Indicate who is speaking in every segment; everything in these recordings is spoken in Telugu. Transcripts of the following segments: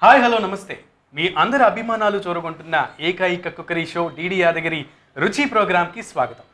Speaker 1: హాయ్ హలో నమస్తే మీ అందరి అభిమానాలు చూరగొంటున్న ఏకైక కుక్కరీ షో డిడి యాదగిరి రుచి ప్రోగ్రామ్కి స్వాగతం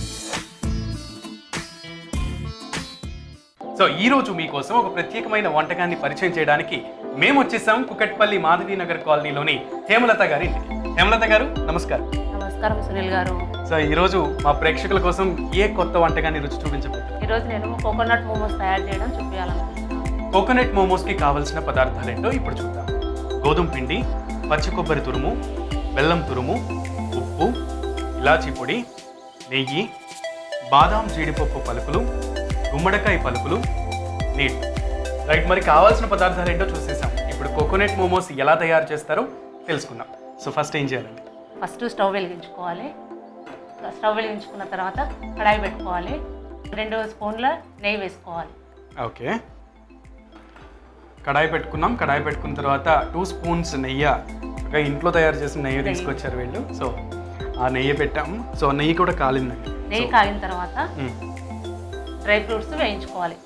Speaker 1: సో ఈ రోజు మీకోసం ఒక ప్రత్యేకమైన వంటకాన్ని పరిచయం చేయడానికి మేము వచ్చేసాం కుకట్పల్లి మాధవి నగర్ కాలనీలోని హేమలత గారి ఇంటికి హేమలత గారు నమస్కారం
Speaker 2: నమస్కారం సునీల్ గారు
Speaker 1: సో ఈ రోజు మా ప్రేక్షకుల కోసం ఏ కొత్త వంటకాన్ని రుచి చూపించబోతున్నారు
Speaker 2: ఈరోజు నేను కోకోనట్ మోమోస్ తయారు చేయడం చూపించాలనుకుంటున్నాను
Speaker 1: కోకోనట్ మోమోస్కి కావలసిన పదార్థాలేంటో ఇప్పుడు చూద్దాం గోధుమ పిండి పచ్చి కొబ్బరి తురుము బెల్లం తురుము ఉప్పు ఇలాచీ పొడి నెయ్యి బాదాం జీడిపప్పు పలుకులు గుమ్మడికాయ పలుకులు నీళ్ళు రైట్ మరి కావాల్సిన పదార్థాలు ఏంటో చూసేసాం ఇప్పుడు కోకోనట్ మోమోస్ ఎలా తయారు చేస్తారో తెలుసుకుందాం సో ఫస్ట్ ఏం చేయాలండి
Speaker 2: ఫస్ట్ స్టవ్ వెలిగించుకోవాలి స్టవ్ వెలిగించుకున్న తర్వాత కడాయి పెట్టుకోవాలి రెండు స్పూన్ల నెయ్యి వేసుకోవాలి
Speaker 1: ఓకే కడాయి పెట్టుకున్నాం కడాయి పెట్టుకున్న తర్వాత టూ స్పూన్స్ నెయ్యి ఒక ఇంట్లో తయారు చేసిన నెయ్యి తీసుకొచ్చారు వీళ్ళు సో ఆ నెయ్యి పెట్టాం సో నెయ్యి కూడా కాలిందండి
Speaker 2: నెయ్యి కాగిన తర్వాత
Speaker 1: మ్మ్.
Speaker 2: డ్రై ఫ్రూట్స్ వేయించుకోవాలి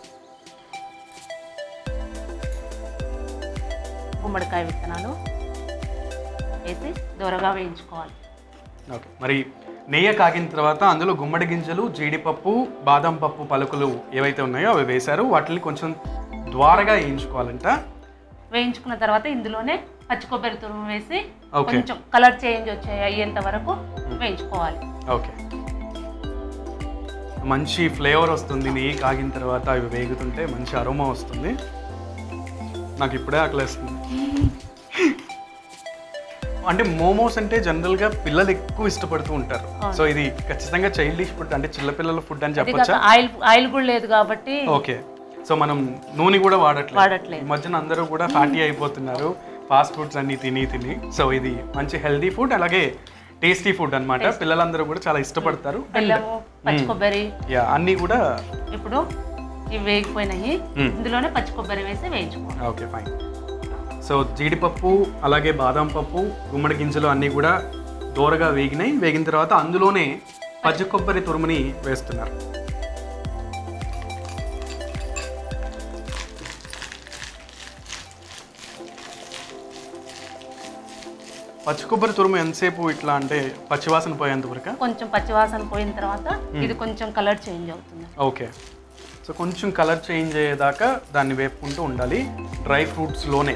Speaker 2: గుమ్మడికాయ విత్తనాలు వేసి దూరగా వేయించుకోవాలి
Speaker 1: ఓకే మరి నెయ్యి కాగిన తర్వాత అందులో గుమ్మడి గింజలు జీడిపప్పు బాదం పప్పు పలుకులు ఏవైతే ఉన్నాయో అవి వేశారు వాటిని కొంచెం ద్వారగా వేయించుకోవాలంట
Speaker 2: వేయించుకున్న తర్వాత ఇందులోనే పచ్చి కొబ్బరి తురుము వేసి
Speaker 1: Okay.
Speaker 2: కొంచెం కలర్ చేంజ్ వచ్చే అయ్యేంత వరకు వేయించుకోవాలి
Speaker 1: ఓకే మంచి ఫ్లేవర్ వస్తుంది నెయ్యి కాగిన తర్వాత అవి వేగుతుంటే మంచి అరోమా వస్తుంది నాకు ఇప్పుడే ఆకలేస్తుంది అంటే మోమోస్ అంటే జనరల్గా పిల్లలు ఎక్కువ ఇష్టపడుతూ ఉంటారు సో ఇది ఖచ్చితంగా చైల్డిష్ ఫుడ్ అంటే చిన్నపిల్లల ఫుడ్ అని
Speaker 2: అది
Speaker 1: చెప్పొచ్చా
Speaker 2: కాక ఆయిల్ ఆయిల్ కూడా లేదు కాబట్టి
Speaker 1: ఓకే సో మనం నూనె కూడా వాడట్లేదు
Speaker 2: వాడట్లేదు.
Speaker 1: ఈ మధ్యన అందరూ కూడా ఫ్యాటీ అయిపోతున్నారు ఫాస్ట్ ఫుడ్స్ అన్ని తిని తిని సో ఇది మంచి హెల్దీ ఫుడ్ అలాగే టేస్టీ ఫుడ్ అన్నమాట పిల్లలందరూ కూడా చాలా ఇష్టపడతారు
Speaker 2: బెల్లము పచ్చి కొబ్బరి
Speaker 1: యా అన్నీ కూడా
Speaker 2: ఇప్పుడు ఇవి వేగిపోయినాయి
Speaker 1: మ్మ్.
Speaker 2: ఇందులోనే పచ్చి కొబ్బరి వేసి వేయించుకోవాలి
Speaker 1: ఓకే ఫైన్ సో జీడిపప్పు అలాగే బాదం పప్పు గుమ్మడి గింజలు అన్నీ కూడా దూరగా వేగినాయి వేగిన తర్వాత అందులోనే పచ్చి కొబ్బరి తురుముని వేస్తున్నారు పచ్చి కొబ్బరి తురుము ఎంతసేపు ఇట్లా అంటే పచ్చివాసన పోయేంత వరకు
Speaker 2: కొంచెం పచ్చివాసన పోయిన తర్వాత ఇది కొంచెం కలర్ చేంజ్ అవుతుంది
Speaker 1: ఓకే సో కొంచెం కలర్ చేంజ్ అయ్యేదాకా దాన్ని వేపుకుంటూ ఉండాలి డ్రై ఫ్రూట్స్లోనే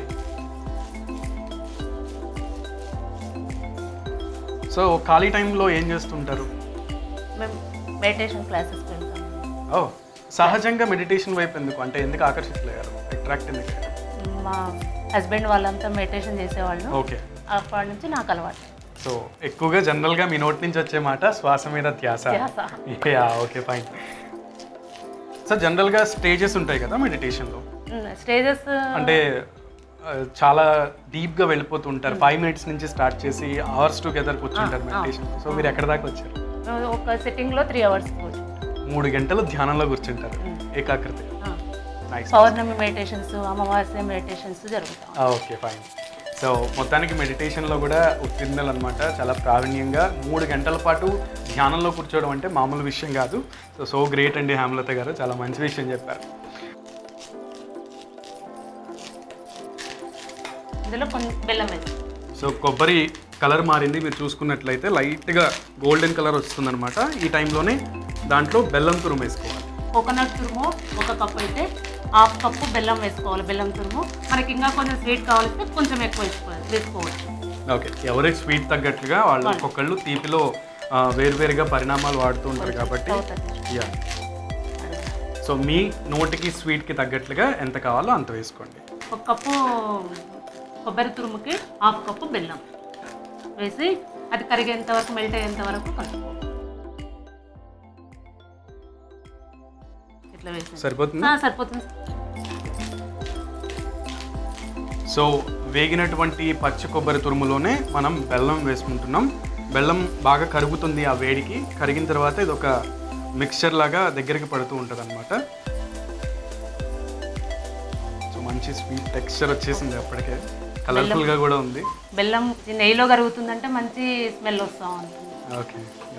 Speaker 1: సో ఖాళీ టైంలో ఏం చేస్తుంటారు
Speaker 2: మేము మెడిటేషన్ క్లాసెస్కి వెళ్తాం
Speaker 1: ఓ సహజంగా మెడిటేషన్ వైపు ఎందుకు అంటే ఎందుకు ఆకర్షితులయ్యారు అట్రాక్ట్ ఎందుకు అయ్యారు?
Speaker 2: మా హస్బెండ్ వాళ్ళంతా మెడిటేషన్ చేసేవాళ్ళు
Speaker 1: ఓకే
Speaker 2: అప్పటి నుంచి నాకు అలవాటు
Speaker 1: సో ఎక్కువగా జనరల్గా మీ నోటి నుంచి వచ్చే మాట శ్వాస మీద ధ్యాస
Speaker 2: ధ్యాస.
Speaker 1: యా ఓకే ఫైన్ సో జనరల్గా స్టేజెస్ ఉంటాయి కదా మెడిటేషన్లో
Speaker 2: స్టేజెస్
Speaker 1: అంటే ఆ, చాలా డీప్ గా వెళ్ళిపోతూ ఉంటారు ఫైవ్ మినిట్స్ నుంచి స్టార్ట్ చేసి అవర్స్ టుగెదర్ కూర్చుంటారు మెడిటేషన్ సో మీరు ఎక్కడ దాకా వచ్చారు
Speaker 2: ఒక సిట్టింగ్లో త్రీ అవర్స్
Speaker 1: మూడు గంటలు ధ్యానంలో కూర్చుంటారు ఏకాగ్రత నైస్
Speaker 2: పౌర్ణమి మెడిటేషన్స్ అమావాస్య మెడిటేషన్స్ జరుగుతాం
Speaker 1: ఓకే ఫైన్ సో మొత్తానికి మెడిటేషన్లో కూడా ఉత్తీర్ణులు అనమాట చాలా ప్రావీణ్యంగా మూడు గంటల పాటు ధ్యానంలో కూర్చోవడం అంటే మామూలు విషయం కాదు సో సో గ్రేట్ అండి హేమలత గారు చాలా మంచి విషయం చెప్పారు
Speaker 2: ఇందులో కొంచెం బెల్లం వేసి
Speaker 1: సో కొబ్బరి కలర్ మారింది మీరు చూసుకున్నట్లయితే లైట్గా గోల్డెన్ కలర్ వస్తుందన్నమాట ఈ టైంలోనే దాంట్లో బెల్లం తురుము వేసుకోవాలి
Speaker 2: కోకోనట్ తురుము ఒక కప్పు అయితే హాఫ్ కప్పు బెల్లం వేసుకోవాలి బెల్లం తురుము మనకి ఇంకా కొంచెం స్వీట్ కావాలంటే కొంచెం ఎక్కువ వేసుకోవాలి వేసుకోవచ్చు
Speaker 1: ఓకే ఎవరికి స్వీట్ తగ్గట్లుగా వాళ్ళు ఒక్కొక్కళ్ళు తీపిలో ఆ, వేరువేరుగా పరిణామాలు వాడుతూ ఉంటారు కాబట్టి
Speaker 2: అవుతుంది
Speaker 1: యా సో మీ నోటికి స్వీట్కి తగ్గట్లుగా ఎంత కావాలో అంత వేసుకోండి
Speaker 2: ఒక కప్పు కొబ్బరి తురుముకి హాఫ్ కప్పు బెల్లం వేసి అది కరిగేంత వరకు మెల్ట్ అయ్యేంత వరకు కలుపుకోవాలి ఇట్లా వేసి
Speaker 1: సరిపోతుంది
Speaker 2: సరిపోతుంది
Speaker 1: సో వేగినటువంటి పచ్చి కొబ్బరి తురుములోనే మనం బెల్లం వేసుకుంటున్నాం బెల్లం బాగా కరుగుతుంది ఆ వేడికి కరిగిన తర్వాత ఇది ఒక మిక్చర్ లాగా దగ్గరికి పడుతూ ఉంటుంది అనమాట సో మంచి స్వీట్ టెక్స్చర్ వచ్చేసింది అప్పటికే కలర్ఫుల్గా కూడా ఉంది
Speaker 2: బెల్లం ఈ నెయ్యిలో కరుగుతుందంటే మంచి స్మెల్ వస్తూ ఉంటుంది
Speaker 1: ఓకే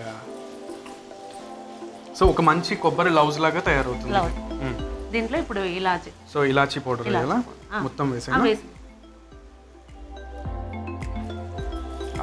Speaker 1: సో ఒక మంచి కొబ్బరి లౌజ్ లాగా తయారవుతుంది
Speaker 2: Louse.
Speaker 1: మ్మ్.
Speaker 2: దీంట్లో ఇప్పుడు ఇలాచి
Speaker 1: సో ఇలాచీ పౌడర్
Speaker 2: ఇలాచీ
Speaker 1: కదా
Speaker 2: powder. ఆ.
Speaker 1: మొత్తం
Speaker 2: ఆ,
Speaker 1: వేసాను
Speaker 2: వేసి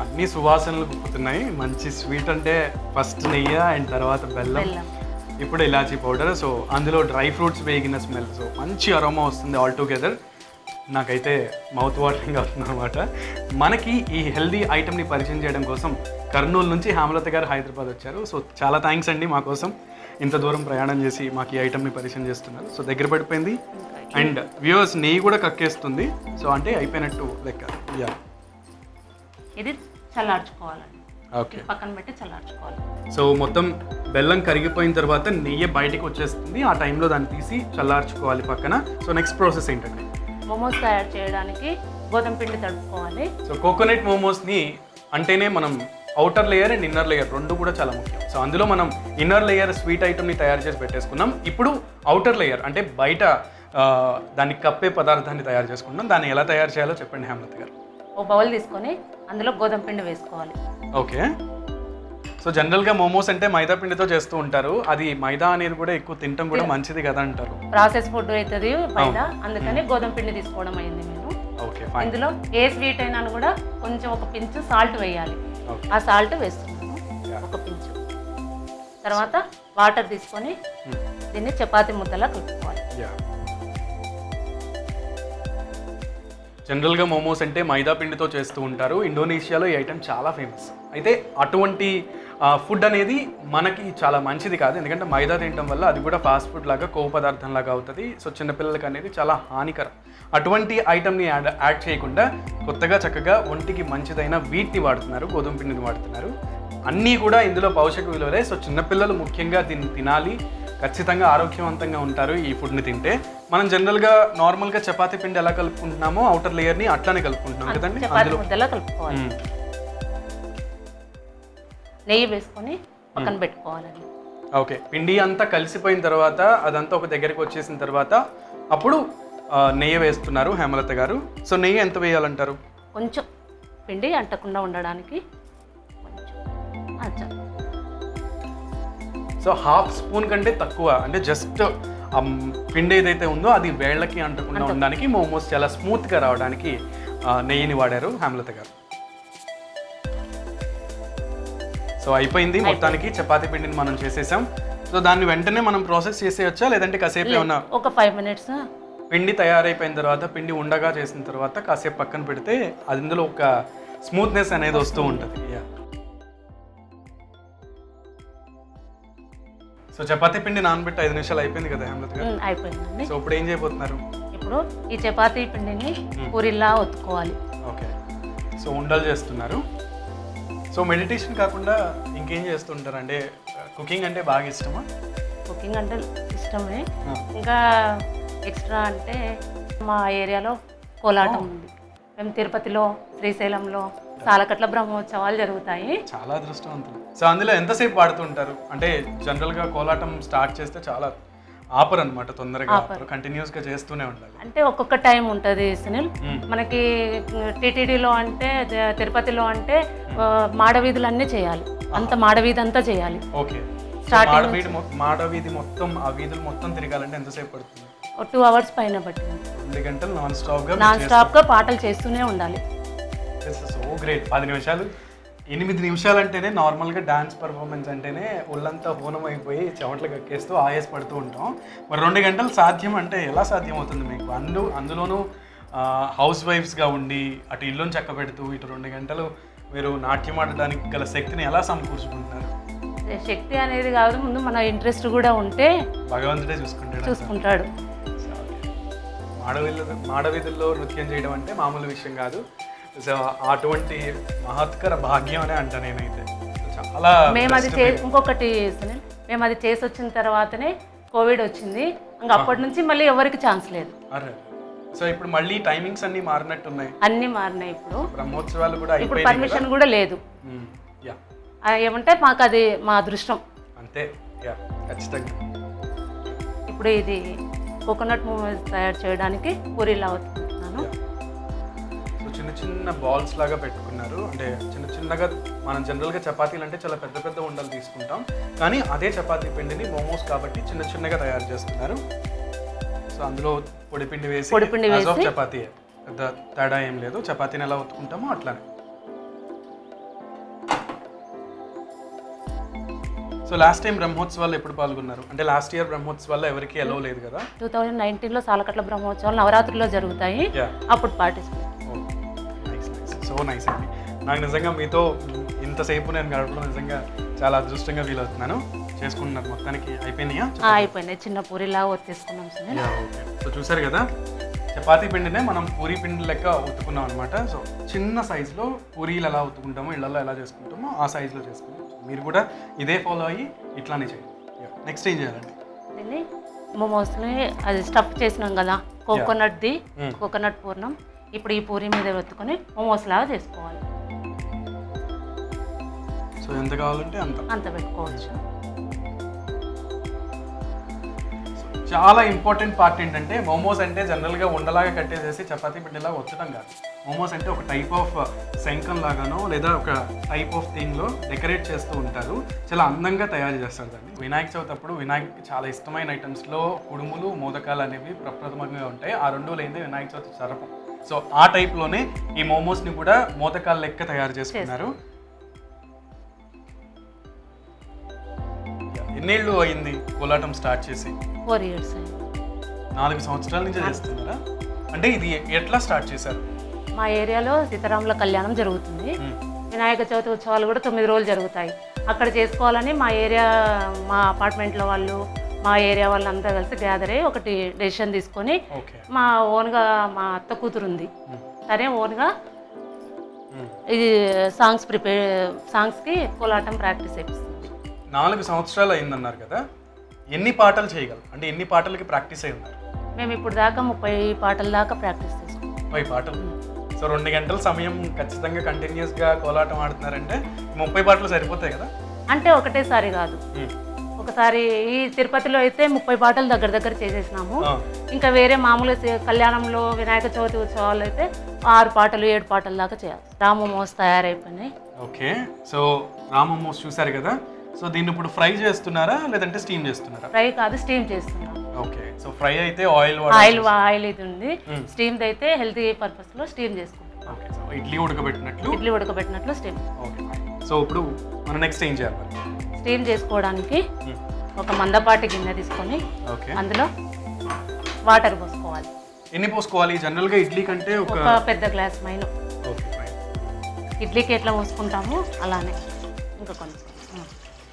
Speaker 1: అన్ని సువాసనలు గుప్పుతున్నాయి మంచి స్వీట్ అంటే ఫస్ట్ నెయ్యి అండ్ తర్వాత బెల్లం
Speaker 2: బెల్లం
Speaker 1: ఇప్పుడు ఇలాచీ పౌడర్ సో అందులో డ్రై ఫ్రూట్స్ వేగిన స్మెల్ సో మంచి అరోమా వస్తుంది ఆల్ టుగెదర్ నాకైతే మౌత్ వాటరింగ్ అవుతుంది అనమాట మనకి ఈ హెల్దీ ఐటమ్ని పరిచయం చేయడం కోసం కర్నూలు నుంచి హేమలత గారు హైదరాబాద్ వచ్చారు సో చాలా థ్యాంక్స్ అండి మా కోసం ఇంత దూరం ప్రయాణం చేసి మాకు ఈ ఐటమ్ని పరిచయం చేస్తున్నారు సో దగ్గర పడిపోయింది అండ్ వ్యూవర్స్ నెయ్యి కూడా కక్కేస్తుంది సో అంటే అయిపోయినట్టు లెక్క యా
Speaker 2: ఇది చల్లార్చుకోవాలండి
Speaker 1: ఓకే
Speaker 2: ఇది పక్కన పెట్టి చల్లార్చుకోవాలి
Speaker 1: సో మొత్తం బెల్లం కరిగిపోయిన తర్వాత నెయ్యి బయటికి వచ్చేస్తుంది ఆ టైంలో దాన్ని తీసి చల్లార్చుకోవాలి పక్కన సో నెక్స్ట్ ప్రాసెస్ ఏంటండి
Speaker 2: మోమోస్ తయారు చేయడానికి గోధుమ పిండి తడుపుకోవాలి
Speaker 1: సో కోకోనట్ మోమోస్ని అంటేనే మనం outer layer and inner layer రెండు కూడా చాలా ముఖ్యం సో అందులో మనం ఇన్నర్ లేయర్ స్వీట్ ఐటమ్ని తయారు చేసి పెట్టేసుకున్నాం ఇప్పుడు అవుటర్ లేయర్ అంటే బయట ఆ, దాన్ని కప్పే పదార్థాన్ని తయారు చేసుకుంటాం దాన్ని ఎలా తయారు చేయాలో చెప్పండి హేమలత గారు
Speaker 2: ఒక బౌల్ తీసుకొని అందులో గోధుమ పిండి వేసుకోవాలి
Speaker 1: ఓకే సో జనరల్గా మోమోస్ అంటే మైదా పిండితో చేస్తూ ఉంటారు అది మైదా అనేది కూడా ఎక్కువ తినటం కూడా మంచిది కదా అంటారు
Speaker 2: ప్రాసెస్ ఫుడ్ అవుతుంది బయట అందుకని గోధుమ పిండి తీసుకోవడం అయింది నేను
Speaker 1: ఓకే ఫైన్
Speaker 2: ఇందులో ఏ స్వీట్ అయినా కూడా కొంచెం ఒక పించు సాల్ట్ వేయాలి
Speaker 1: ఓకే
Speaker 2: ఆ సాల్ట్ వేస్తున్నాను
Speaker 1: Yeah.
Speaker 2: ఒక పించు తర్వాత వాటర్ తీసుకొని దీన్ని చపాతీ ముద్దలా కలుపుకోవాలి
Speaker 1: యా జనరల్గా మోమోస్ అంటే మైదా పిండితో చేస్తూ ఉంటారు ఇండోనేషియాలో ఈ ఐటెం చాలా ఫేమస్ అయితే అటువంటి ఫుడ్ అనేది మనకి చాలా మంచిది కాదు ఎందుకంటే మైదా తినడం వల్ల అది కూడా ఫాస్ట్ ఫుడ్ లాగా కొవ్వు పదార్థం లాగా అవుతుంది సో చిన్నపిల్లలకి అనేది చాలా హానికరం అటువంటి ఐటమ్ని యాడ్ యాడ్ చేయకుండా కొత్తగా చక్కగా ఒంటికి మంచిదైన వీటిని వాడుతున్నారు గోధుమ పిండిని వాడుతున్నారు అన్నీ కూడా ఇందులో పౌషక విలువలే సో చిన్నపిల్లలు ముఖ్యంగా దీన్ని తినాలి ఖచ్చితంగా ఆరోగ్యవంతంగా ఉంటారు ఈ ఫుడ్ని తింటే మనం జనరల్గా నార్మల్గా చపాతీ పిండి ఎలా కలుపుకుంటున్నామో అవుటర్ లేయర్ని అట్లానే కలుపుకుంటున్నాం కదండి
Speaker 2: చపాతీ
Speaker 1: అందులో
Speaker 2: ముద్దలా కలుపుకోవాలి
Speaker 1: మ్మ్.
Speaker 2: నెయ్యి వేసుకొని పక్కన పెట్టుకోవాలండి
Speaker 1: ఓకే పిండి అంతా కలిసిపోయిన తర్వాత అదంతా ఒక దగ్గరికి వచ్చేసిన తర్వాత అప్పుడు ఆ, నెయ్యి వేస్తున్నారు హేమలత గారు సో నెయ్యి ఎంత వేయాలంటారు
Speaker 2: కొంచెం పిండి అంటకుండా ఉండడానికి కొంచెం అచ్చా
Speaker 1: సో హాఫ్ స్పూన్ కంటే తక్కువ అంటే జస్ట్ పిండి ఏదైతే ఉందో అది వేళ్ళకి అంటకుండా ఉండడానికి మోమోస్ చాలా స్మూత్గా రావడానికి ఆ, నెయ్యిని వాడారు హేమలత గారు సో అయిపోయింది మొత్తానికి చపాతీ పిండిని మనం చేసేసాం సో దాన్ని వెంటనే మనం ప్రాసెస్ చేసేయచ్చా లేదంటే కాసేపు ఏమన్నా
Speaker 2: ఒక ఫైవ్ మినిట్స్
Speaker 1: పిండి తయారైపోయిన తర్వాత పిండి ఉండగా చేసిన తర్వాత కాసేపు పక్కన పెడితే అందులో ఒక స్మూత్నెస్ అనేది వస్తూ ఉంటుంది Yeah. సో చపాతీ పిండి నానబెట్టి ఐదు నిమిషాలు అయిపోయింది కదా హేమలత్ గారు
Speaker 2: అయిపోయిందండి
Speaker 1: సో ఇప్పుడు ఏం చేయబోతున్నారు
Speaker 2: ఇప్పుడు ఈ చపాతీ పిండిని పూరిలా ఒత్తుకోవాలి
Speaker 1: ఓకే సో ఉండలు చేస్తున్నారు సో మెడిటేషన్ కాకుండా ఇంకేం చేస్తుంటారు అంటే కుకింగ్ అంటే బాగా ఇష్టమా
Speaker 2: కుకింగ్ అంటే ఇష్టమే ఇంకా ఎక్స్ట్రా అంటే మా ఏరియాలో కోలాటం ఉంది మేము తిరుపతిలో శ్రీశైలంలో సాలకట్ల బ్రహ్మోత్సవాలు జరుగుతాయి
Speaker 1: చాలా అదృష్టవంతులు సో అందులో ఎంతసేపు పాడుతుంటారు అంటే జనరల్గా కోలాటం స్టార్ట్ చేస్తే చాలా ఆపరు అనమాట తొందరగా ఆపరు కంటిన్యూస్గా చేస్తూనే ఉండాలి
Speaker 2: అంటే ఒక్కొక్క టైం ఉంటుంది సునీల్
Speaker 1: మ్మ్.
Speaker 2: మనకి టీటీడీలో అంటే తి- తిరుపతిలో అంటే ఆ, మాడవీధులన్నీ చేయాలి అంత మాడవీధి అంతా చేయాలి
Speaker 1: ఓకే
Speaker 2: Starting
Speaker 1: మాడవీధి మొ- మాడవీధి మొత్తం ఆ వీధులు మొత్తం తిరగాలంటే ఎంతసేపు పడుతుంది
Speaker 2: ఒక టూ అవర్స్ పైన పట్టింది
Speaker 1: రెండు గంటలు నాన్ స్టాప్గా
Speaker 2: నాన్ స్టాప్గా పాటలు చేస్తూనే ఉండాలి
Speaker 1: సో గ్రేట్ పది నిమిషాలు ఎనిమిది నిమిషాలు అంటేనే నార్మల్గా డాన్స్ పర్ఫార్మెన్స్ అంటేనే ఒళ్ళంతా హోనం అయిపోయి చెమటలు కక్కేస్తూ ఆయాస పడుతూ ఉంటాం మరి రెండు గంటలు సాధ్యం అంటే ఎలా సాధ్యం అవుతుంది మీకు అందు అందులోనూ హౌస్ వైఫ్స్గా ఉండి అటు ఇల్లుని చక్క పెడుతూ ఇటు రెండు గంటలు మీరు నాట్యం ఆడడానికి గల శక్తిని ఎలా సమకూర్చుకుంటున్నారు
Speaker 2: శక్తి అనేది కాదు ముందు మన ఇంట్రెస్ట్ కూడా ఉంటే
Speaker 1: భగవంతుడే చూసుకుంటాడు
Speaker 2: చూసుకుంటాడు
Speaker 1: మాడవీధుల్లో మాడవీధుల్లో నృత్యం చేయడం అంటే మామూలు విషయం కాదు సో అటువంటి మహత్కర భాగ్యం అనే అంట నేనైతే చాలా
Speaker 2: మేము అది చే ఇంకొకటి సునీల్ మేము అది చేసి వచ్చిన తర్వాతనే కోవిడ్ వచ్చింది ఇంకా అప్పటి నుంచి మళ్ళీ ఎవరికి ఛాన్స్ లేదు
Speaker 1: అరే సో ఇప్పుడు మళ్ళీ టైమింగ్స్ అన్ని మారినట్టున్నాయి
Speaker 2: అన్నీ మారినాయి ఇప్పుడు
Speaker 1: బ్రహ్మోత్సవాలు కూడా
Speaker 2: ఇప్పుడు
Speaker 1: అయిపోయినాయి
Speaker 2: పర్మిషన్ కూడా లేదు
Speaker 1: మ్మ్. యా
Speaker 2: ఆ, ఏమంటే మాకు అది మా అదృష్టం
Speaker 1: అంతే యా ఖచ్చితంగా
Speaker 2: ఇప్పుడు ఇది కోకోనట్ మూమెంట్స్ తయారు చేయడానికి పూరీలా అవుతున్నాను
Speaker 1: సో చిన్న చిన్న బాల్స్ లాగా పెట్టుకున్నారు అంటే చిన్న చిన్నగా మనం జనరల్గా చపాతీలు అంటే చాలా పెద్ద పెద్ద ఉండలు తీసుకుంటాం కానీ అదే చపాతీ పిండిని మోమోస్ కాబట్టి చిన్న చిన్నగా తయారు చేస్తున్నారు సో అందులో పొడిపిండి వేసి
Speaker 2: పొడిపిండి
Speaker 1: as of
Speaker 2: వేసి-
Speaker 1: చపాతీ పెద్ద తేడా ఏం లేదు చపాతీని ఎలా ఉత్తుకుంటామో అట్లానే సో లాస్ట్ టైం బ్రహ్మోత్సవాల్లో ఎప్పుడు పాల్గొన్నారు అంటే లాస్ట్ ఇయర్ బ్రహ్మోత్సవాల్లో ఎవరికి ఎలో లేదు కదా
Speaker 2: టూ థౌజండ్ నైన్టీన్లో సాలకట్ల బ్రహ్మోత్సవాలు నవరాత్రిలో జరుగుతాయి
Speaker 1: యా
Speaker 2: అప్పుడు participate
Speaker 1: nice nice so nice అండి నాకు నిజంగా మీతో ఇంతసేపు నేను గడపడం నిజంగా చాలా అదృష్టంగా ఫీల్ అవుతున్నాను చేసుకుంటున్నారు మొత్తానికి అయిపోయినాయా
Speaker 2: అయిపోయినాయి చిన్న పూరిలా వచ్చేసుకున్నాం సునీల్
Speaker 1: యా, ఓకే. సో చూసారు కదా చపాతీ పిండినే మనం పూరీ పిండి లెక్క ఉత్తుకున్నాం అనమాట సో చిన్న సైజులో పూరీలు ఎలా ఉత్తుకుంటామో ఇళ్ళల్లో ఎలా చేసుకుంటామో ఆ సైజులో చేసుకుంటాం మీరు కూడా ఇదే ఫాలో అయ్యి ఇట్లానే చేయండి నెక్స్ట్ ఏం చేయాలండి
Speaker 2: దీన్ని మోమోస్ని అది స్టఫ్ చేసినాం కదా కోకోనట్ది
Speaker 1: Mm.
Speaker 2: కోకోనట్ పూర్ణం ఇప్పుడు ఈ పూరి మీద వెతుకొని మోమోస్ లాగా చేసుకోవాలి
Speaker 1: సో ఎంత కావాలంటే అంత
Speaker 2: అంత పెట్టుకోవచ్చు
Speaker 1: చాలా ఇంపార్టెంట్ పార్ట్ ఏంటంటే మోమోస్ అంటే జనరల్గా ఉండలాగా కట్టేసేసి చపాతీ పిండిలా వచ్చడం కాదు మోమోస్ అంటే ఒక టైప్ ఆఫ్ శంఖం లాగానో లేదా ఒక టైప్ ఆఫ్ థింగ్లో డెకరేట్ చేస్తూ ఉంటారు చాలా అందంగా తయారు చేస్తారు దాన్ని వినాయక చవితి అప్పుడు వినాయకుడికి చాలా ఇష్టమైన ఐటమ్స్లో కుడుములు మోదకాలు అనేవి ప్రప్రథమంగా ఉంటాయి ఆ రెండు లేనిదే వినాయక చవితి సరపం సో ఆ టైప్లోనే ఈ మోమోస్ని కూడా మోదకాల లెక్క తయారు చేసుకున్నారు ఎన్నేళ్ళు అయింది కోలాటం స్టార్ట్ చేసి
Speaker 2: ఫోర్ ఇయర్స్ అయింది
Speaker 1: నాలుగు సంవత్సరాల నుంచి చేస్తున్నారా అంటే ఇది ఎట్లా స్టార్ట్ చేశారు
Speaker 2: మా ఏరియాలో సీతారాముల కళ్యాణం జరుగుతుంది
Speaker 1: మ్మ్.
Speaker 2: వినాయక చవితి ఉత్సవాలు కూడా తొమ్మిది రోజులు జరుగుతాయి అక్కడ చేసుకోవాలని మా ఏరియా మా అపార్ట్మెంట్లో వాళ్ళు మా ఏరియా వాళ్ళంతా కలిసి గ్యాదర్ అయ్యి ఒకటి డెసిషన్ తీసుకొని
Speaker 1: ఓకే
Speaker 2: మా ఓన్గా మా అత్త కూతురు ఉంది తనే ఓన్గా
Speaker 1: మ్మ్.
Speaker 2: ఇది సాంగ్స్ ప్రిపేర్ సాంగ్స్కి కోలాటం ప్రాక్టీస్ చేపిస్తుంది
Speaker 1: నాలుగు సంవత్సరాలు అయిందన్నారు కదా ఎన్ని పాటలు చేయగలరు అంటే ఎన్ని పాటలకి ప్రాక్టీస్ అయి ఉన్నారు
Speaker 2: మేము ఇప్పుడు దాకా ముప్పై పాటల దాకా ప్రాక్టీస్ చేసుకున్నాం
Speaker 1: ముప్పై పాటలు సో రెండు గంటల సమయం ఖచ్చితంగా కంటిన్యూస్గా కోలాటం ఆడుతున్నారంటే ముప్పై పాటలు సరిపోతాయి కదా
Speaker 2: అంటే ఒకటేసారి కాదు
Speaker 1: మ్మ్.
Speaker 2: ఒకసారి ఈ తిరుపతిలో అయితే ముప్పై పాటలు దగ్గర దగ్గర చేసేసినాము
Speaker 1: ఆ,
Speaker 2: ఇంకా వేరే మామూలు సే- కళ్యాణంలో వినాయక చవితి ఉత్సవాలు అయితే ఆరు పాటలు ఏడు పాటల దాకా చేయాలి రామమోస్ తయారైపోయినాయి
Speaker 1: ఓకే సో రామమోస్ చూశారు కదా సో దీన్ని ఇప్పుడు ఫ్రై చేస్తున్నారా లేదంటే స్టీమ్ చేస్తున్నారా
Speaker 2: ఫ్రై కాదు స్టీమ్ చేస్తున్నాం
Speaker 1: ఓకే సో ఫ్రై అయితే ఆయిల్
Speaker 2: ఆయిల్ ఆయిల్ ఇది ఉంది
Speaker 1: మ్మ్.
Speaker 2: స్టీమ్ది అయితే హెల్తీ పర్పస్లో స్టీమ్ చేసుకుంటాం
Speaker 1: ఓకే సో ఇడ్లీ ఉడకబెట్టినట్లు
Speaker 2: ఇడ్లీ ఉడకబెట్టినట్లు స్టీమ్
Speaker 1: ఓకే సో ఇప్పుడు మనం నెక్స్ట్ ఏం చేయాలి మరి?
Speaker 2: స్టీమ్ చేసుకోవడానికి
Speaker 1: మ్మ్.
Speaker 2: ఒక మందపాటి గిన్నె తీసుకొని
Speaker 1: ఓకే
Speaker 2: అందులో వాటర్ పోసుకోవాలి
Speaker 1: ఎన్ని పోసుకోవాలి జనరల్గా ఇడ్లీ కంటే ఒక
Speaker 2: ఒక పెద్ద గ్లాస్ మైను
Speaker 1: ఓకే ఫైన్
Speaker 2: ఇడ్లీకి ఎట్లా పోసుకుంటామో అలానే ఇంకా కొంచెం మ్మ్.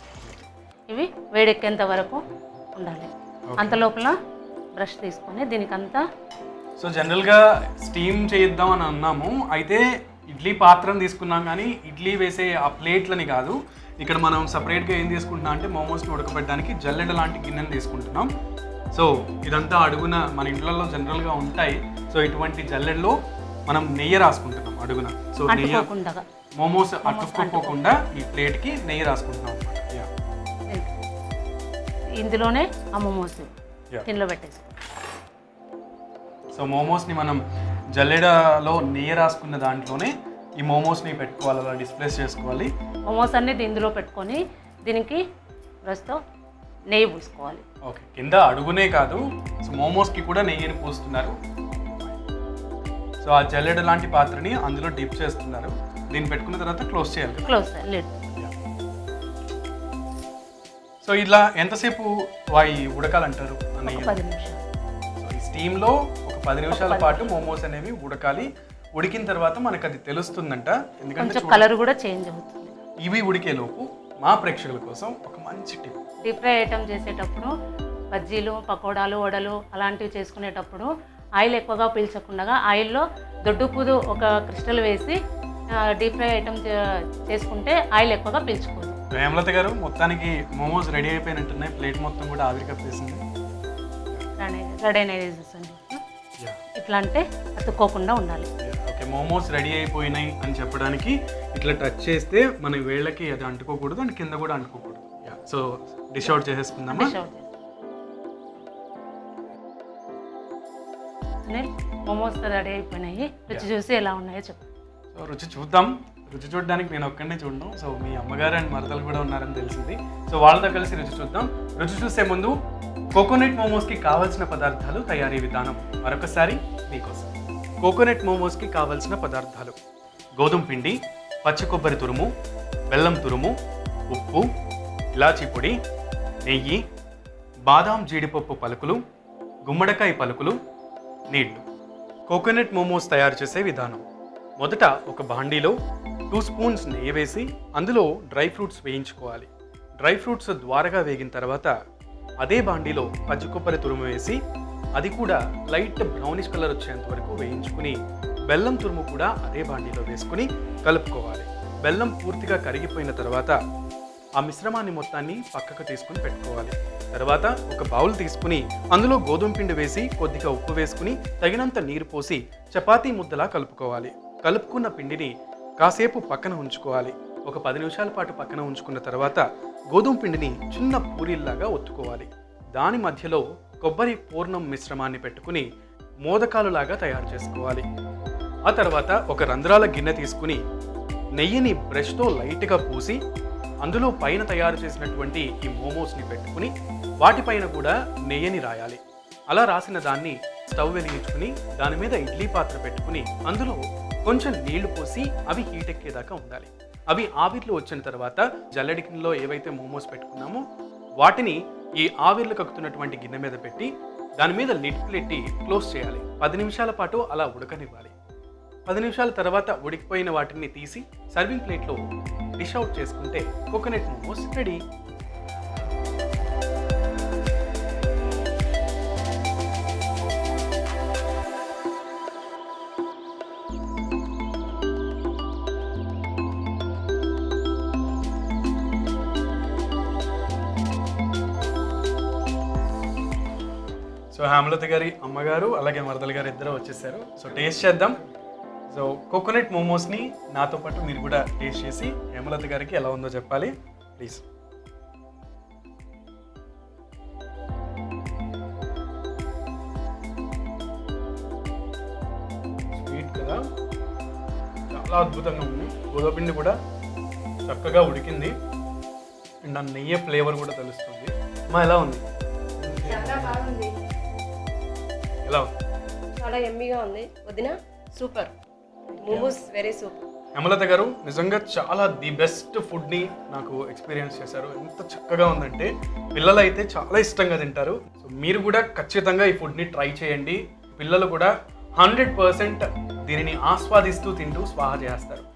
Speaker 2: ఇవి వేడెక్కేంత వరకు ఉండాలి అంత లోపల బ్రష్ తీసుకొని దీనికంతా
Speaker 1: సో జనరల్గా స్టీమ్ చేద్దాం అని అన్నాము అయితే ఇడ్లీ పాత్రను తీసుకున్నాం కానీ ఇడ్లీ వేసే ఆ ప్లేట్లని కాదు ఇక్కడ మనం సపరేట్గా ఏం తీసుకుంటున్నాం అంటే మోమోస్ని ఉడకబెట్టడానికి జల్లెడ లాంటి గిన్నెని తీసుకుంటున్నాం సో ఇదంతా అడుగున మన ఇండ్లలో జనరల్గా ఉంటాయి సో ఇటువంటి జల్లెడలో మనం నెయ్యి రాసుకుంటున్నాం అడుగున సో నెయ్యి
Speaker 2: అంటుకోకుండా
Speaker 1: మోమోస్ అతుక్కోకుండా ఈ ప్లేట్కి నెయ్యి రాసుకుంటున్నాం అనమాట యా
Speaker 2: ఇందులోనే ఆ మోమోస్
Speaker 1: Yeah.
Speaker 2: దీనిలో పెట్టేసి
Speaker 1: సో మోమోస్ని మనం జల్లెడలో నెయ్యి రాసుకున్న దాంట్లోనే ఈ మోమోస్ని పెట్టుకోవాలి అలా డిస్ప్లేస్ చేసుకోవాలి
Speaker 2: మోమోస్ అన్ని ఇందులో పెట్టుకొని దీనికి బ్రష్తో నెయ్యి పూసుకోవాలి
Speaker 1: ఓకే కింద అడుగునే కాదు సో మోమోస్కి కూడా నెయ్యిని పూస్తున్నారు సో ఆ జల్లెడ లాంటి పాత్రని అందులో డిప్ చేస్తున్నారు దీన్ని పెట్టుకున్న తర్వాత క్లోజ్ చేయాలి కదా
Speaker 2: క్లోజ్ లిడ్
Speaker 1: సో ఇలా ఎంతసేపు వాయి ఉడకాలంటారు ఆ
Speaker 2: ఒక
Speaker 1: నెయ్యి
Speaker 2: పది నిమిషాలు
Speaker 1: సో ఈ స్టీమ్లో ఒక పది నిమిషాల పాటు మోమోస్ అనేవి ఉడకాలి ఉడికిన తర్వాత మనకు అది తెలుస్తుందంట ఎందుకంటే
Speaker 2: కొంచెం కలర్ కూడా చేంజ్ అవుతుంది
Speaker 1: ఇవి ఉడికే లోపు మా ప్రేక్షకుల కోసం ఒక మంచి టిప్
Speaker 2: డీప్ ఫ్రై ఐటమ్ చేసేటప్పుడు బజ్జీలు పకోడాలు వడలు అలాంటివి చేసుకునేటప్పుడు ఆయిల్ ఎక్కువగా పీల్చకుండా ఆయిల్లో దొడ్డుపుదు ఒక క్రిస్టల్ వేసి డీప్ ఫ్రై ఐటమ్ చేసుకుంటే ఆయిల్ ఎక్కువగా పీల్చుకోదు
Speaker 1: హేమలత గారు మొత్తానికి మోమోస్ రెడీ అయిపోయినట్టున్నాయి ప్లేట్ మొత్తం కూడా ఆవిరి కప్పేసింది
Speaker 2: రెడీ అండి ఇట్లా అంటే అతుక్కోకుండా ఉండాలి
Speaker 1: ఓకే మోమోస్ రెడీ అయిపోయినాయి అని చెప్పడానికి ఇట్లా టచ్ చేస్తే మన వేళ్ళకి అది అంటుకోకూడదు అండ్ కింద కూడా అంటుకోకూడదు సో డిష్ అవుట్ చేసేసుకుందామా
Speaker 2: డిష్ అవుట్ చేసి సునీల్ మోమోస్ రెడీ అయిపోయినాయి రుచి చూసి ఎలా ఉన్నాయో చెప్పు
Speaker 1: సో రుచి చూద్దాం రుచి చూడడానికి నేను ఒక్కడనే చూడను సో మీ అమ్మగారు అండ్ మరదలు కూడా ఉన్నారని తెలిసింది సో వాళ్ళతో కలిసి రుచి చూద్దాం రుచి చూసే ముందు కోకోనట్ మోమోస్కి కావాల్సిన పదార్థాలు తయారీ విధానం మరొకసారి మీకోసం కోకోనట్ మోమోస్కి కావాల్సిన పదార్థాలు గోధుమ పిండి పచ్చి కొబ్బరి తురుము బెల్లం తురుము ఉప్పు ఇలాచీ పొడి నెయ్యి బాదాం జీడిపప్పు పలుకులు గుమ్మడికాయ పలుకులు నీళ్లు కోకోనట్ మోమోస్ తయారు చేసే విధానం మొదట ఒక బాండీలో టూ స్పూన్స్ నెయ్యి వేసి అందులో డ్రై ఫ్రూట్స్ వేయించుకోవాలి డ్రై ఫ్రూట్స్ ద్వారగా వేగిన తర్వాత అదే బాండీలో పచ్చి కొబ్బరి తురుము వేసి అది కూడా లైట్ బ్రౌనిష్ కలర్ వచ్చేంత వరకు వేయించుకుని బెల్లం తురుము కూడా అదే బాండీలో వేసుకుని కలుపుకోవాలి బెల్లం పూర్తిగా కరిగిపోయిన తర్వాత ఆ మిశ్రమాన్ని మొత్తాన్ని పక్కకు తీసుకుని పెట్టుకోవాలి తర్వాత ఒక బౌల్ తీసుకుని అందులో గోధుమ పిండి వేసి కొద్దిగా ఉప్పు వేసుకుని తగినంత నీరు పోసి చపాతీ ముద్దలా కలుపుకోవాలి కలుపుకున్న పిండిని కాసేపు పక్కన ఉంచుకోవాలి ఒక పది నిమిషాల పాటు పక్కన ఉంచుకున్న తర్వాత గోధుమ పిండిని చిన్న పూరీల్లాగా ఒత్తుకోవాలి దాని మధ్యలో కొబ్బరి పూర్ణం మిశ్రమాన్ని పెట్టుకుని మోదకాలులాగా తయారు చేసుకోవాలి ఆ తర్వాత ఒక రంధ్రాల గిన్నె తీసుకుని నెయ్యిని బ్రష్తో లైట్గా పూసి అందులో పైన తయారు చేసినటువంటి ఈ మోమోస్ని పెట్టుకుని వాటిపైన కూడా నెయ్యిని రాయాలి అలా రాసిన దాన్ని స్టవ్ వెలిగించుకుని దాని మీద ఇడ్లీ పాత్ర పెట్టుకుని అందులో కొంచెం నీళ్లు పోసి అవి హీట్ ఎక్కేదాకా ఉండాలి అవి ఆవిర్లు వచ్చిన తర్వాత జల్లెడి గిన్నెలో ఏవైతే మోమోస్ పెట్టుకున్నామో వాటిని ఈ ఆవిర్లు కక్కుతున్నటువంటి గిన్నె మీద పెట్టి దాని మీద లిడ్ పెట్టి క్లోజ్ చేయాలి పది నిమిషాల పాటు అలా ఉడకనివ్వాలి పది నిమిషాల తర్వాత ఉడికిపోయిన వాటిని తీసి సర్వింగ్ ప్లేట్లో డిష్ అవుట్ చేసుకుంటే coconut momos ready so Hemalatha గారి అమ్మగారు అలాగే మరదల గారు ఇద్దరు వచ్చేసారు సో టేస్ట్ చేద్దాం సో కోకోనట్ మోమోస్ని నాతో పాటు మీరు కూడా టేస్ట్ చేసి హేమలత గారికి ఎలా ఉందో చెప్పాలి ప్లీజ్ స్వీట్ కదా చాలా అద్భుతంగా ఉంది గోధుమ పిండి కూడా చక్కగా ఉడికింది అండ్ ఆ నెయ్యి ఫ్లేవర్ కూడా తెలుస్తుంది అమ్మా ఎలా ఉంది
Speaker 3: చాలా బాగుంది
Speaker 1: ఎలా ఉంది
Speaker 3: చాలా ఎమ్మీగా ఉంది వదిన super momos very super
Speaker 1: Hemalatha గారు నిజంగా చాలా ది బెస్ట్ ఫుడ్ని నాకు ఎక్స్పీరియన్స్ చేశారు ఎంత చక్కగా ఉందంటే పిల్లలు అయితే చాలా ఇష్టంగా తింటారు సో మీరు కూడా ఖచ్చితంగా ఈ ఫుడ్ని ట్రై చేయండి పిల్లలు కూడా హండ్రెడ్ పర్సెంట్ దీనిని ఆస్వాదిస్తూ తింటూ స్వాహ చేస్తారు